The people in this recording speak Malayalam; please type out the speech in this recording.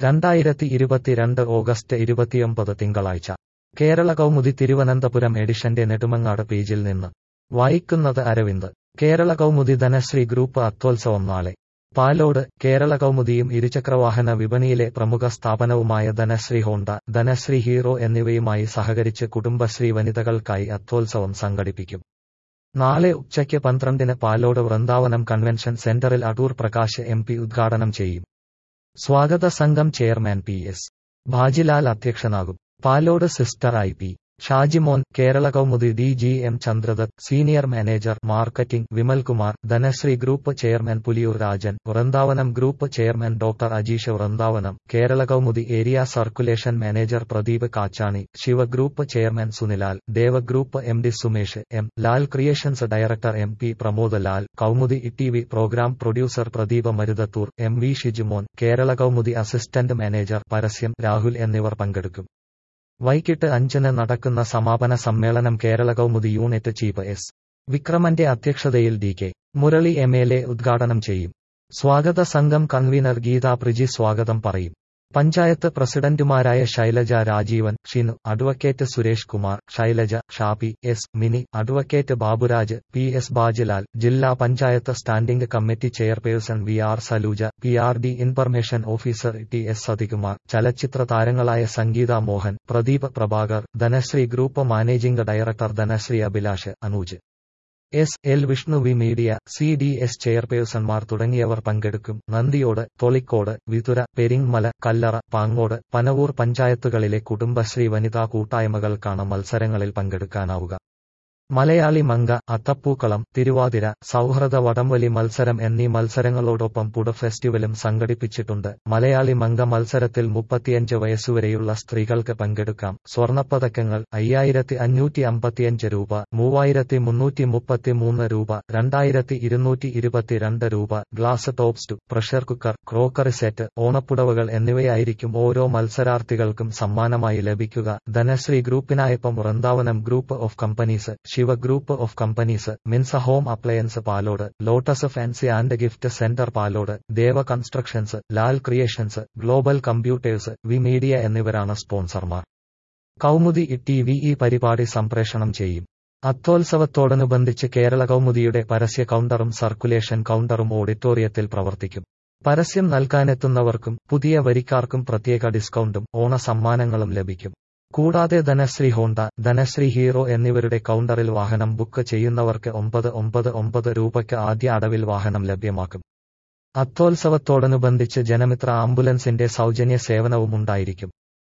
രണ്ടായിരത്തി ഇരുപത്തിരണ്ട് ഓഗസ്റ്റ് ഇരുപത്തിയൊമ്പത് തിങ്കളാഴ്ച കേരള കൗമുദി തിരുവനന്തപുരം എഡിഷന്റെ നെടുമങ്ങാട് പേജിൽ നിന്ന് വായിക്കുന്നത് അരവിന്ദ് കേരള കൗമുദി ധനശ്രീ ഗ്രൂപ്പ് അത്തോത്സവം നാളെ പാലോട് കേരള കൗമുദിയും ഇരുചക്രവാഹന വിപണിയിലെ പ്രമുഖ സ്ഥാപനവുമായ ധനശ്രീ ഹോണ്ട ധനശ്രീ ഹീറോ എന്നിവയുമായി സഹകരിച്ച് കുടുംബശ്രീ വനിതകൾക്കായി അത്തോത്സവം സംഘടിപ്പിക്കും നാളെ ഉച്ചയ്ക്ക് പന്ത്രണ്ടിന് പാലോട് വൃന്ദാവനം കൺവെൻഷൻ സെന്ററിൽ അടൂർ പ്രകാശ് എം പി ഉദ്ഘാടനം ചെയ്യും സ്വാഗത സംഘം ചെയർമാൻ പി എസ് ഭാജിലാൽ അധ്യക്ഷനാകും Palode sister I P Shajimon Kerala Kaumudi D G M Chandradath senior manager marketing Vimalkumar Dhanasree group chairman Puliyoor Rajan Vrindavanam group chairman doctor Ajeesh Vrindavanam Kerala Kaumudi area circulation manager Pradeep Kachani Shiva group chairman Sunilal Deva group M D Sumesh M Lal creations director M P Pramod Lal Kaumudi T V program producer Pradeep Maruthathoor M V Shijumon Kerala Kaumudi assistant manager പരസ്യം രാഹുൽ എന്നിവർ പങ്കെടുക്കും വൈകിട്ട് അഞ്ചിന് നടക്കുന്ന സമാപന സമ്മേളനം Kerala Kaumudi unit chief S വിക്രമന്റെ അധ്യക്ഷതയിൽ D K Murali M L A ഉദ്ഘാടനം ചെയ്യും സ്വാഗത സംഘം കൺവീനർ ഗീതാ പ്രിജി സ്വാഗതം പറയും പഞ്ചായത്ത് പ്രസിഡന്റുമാരായ Shailaja Rajeevan Shinu advocate Suresh Kumar Shailaja Shafi S Mini advocate Baburaj P S Bajilal ജില്ലാ panchayat standing committee chairperson V R Saluja P R D information officer T S Sathikumar ചലച്ചിത്ര താരങ്ങളായ Sangeetha Mohan Pradeep Prabhakar Dhanasree group managing director Dhanasree Abhilash Anuj S L Vishnu V media C D S ചെയർപേഴ്സൺമാർ തുടങ്ങിയവർ പങ്കെടുക്കും നന്ദിയോട് തൊളിക്കോട് വിതുര പെരിങ്മല കല്ലറ പാങ്ങോട് പനവൂർ പഞ്ചായത്തുകളിലെ കുടുംബശ്രീ വനിതാ കൂട്ടായ്മകൾക്കാണ് മത്സരങ്ങളിൽ പങ്കെടുക്കാനാവുക മലയാളി മങ്ക അത്തപ്പൂക്കളം തിരുവാതിര സൗഹൃദ വടംവലി മത്സരം എന്നീ മത്സരങ്ങളോടൊപ്പം പുട ഫെസ്റ്റിവലും സംഘടിപ്പിച്ചിട്ടുണ്ട് മലയാളി മങ്ക മത്സരത്തിൽ മുപ്പത്തിയഞ്ച് വയസ്സുവരെയുള്ള സ്ത്രീകൾക്ക് പങ്കെടുക്കാം സ്വർണപ്പതക്കങ്ങൾ അയ്യായിരത്തി അഞ്ഞൂറ്റി അമ്പത്തിയഞ്ച് രൂപ മൂവായിരത്തി മുന്നൂറ്റി മുപ്പത്തിമൂന്ന് രൂപ രണ്ടായിരത്തി ഇരുന്നൂറ്റി ഇരുപത്തിരണ്ട് രൂപ glass top stove pressure cooker crockery set ഓണപ്പുടവകൾ എന്നിവയായിരിക്കും ഓരോ മത്സരാർത്ഥികൾക്കും സമ്മാനമായി ലഭിക്കുക ധനശ്രീ ഗ്രൂപ്പിനായപ്പം Vrindavanam group of companies Shiva group of companies Minsa home appliance Palode lotus fancy and gift centre Palode Deva constructions Lal creations global computers V media എന്നിവരാണ് സ്പോൺസർമാർ കൗമുദി ടി വി ഈ പരിപാടി സംപ്രേഷണം ചെയ്യും അത്തോത്സവത്തോടനുബന്ധിച്ച് കേരള കൗമുദിയുടെ പരസ്യ കൗണ്ടറും സർക്കുലേഷൻ കൗണ്ടറും ഓഡിറ്റോറിയത്തിൽ പ്രവർത്തിക്കും പരസ്യം നൽകാനെത്തുന്നവർക്കും പുതിയ വരിക്കാർക്കും പ്രത്യേക ഡിസ്കൗണ്ടും ഓണ സമ്മാനങ്ങളും ലഭിക്കും കൂടാതെ ധനശ്രീ ഹോണ്ട ധനശ്രീ ഹീറോ എന്നിവരുടെ കൗണ്ടറിൽ വാഹനം ബുക്ക് ചെയ്യുന്നവർക്ക് ഒമ്പത് ഒമ്പത് ഒമ്പത് രൂപയ്ക്ക് ആദ്യ അടവിൽ വാഹനം ലഭ്യമാക്കും അത്തോത്സവത്തോടനുബന്ധിച്ച് ജനമിത്ര ആംബുലൻസിന്റെ സൗജന്യ സേവനവും ഉണ്ടായിരിക്കും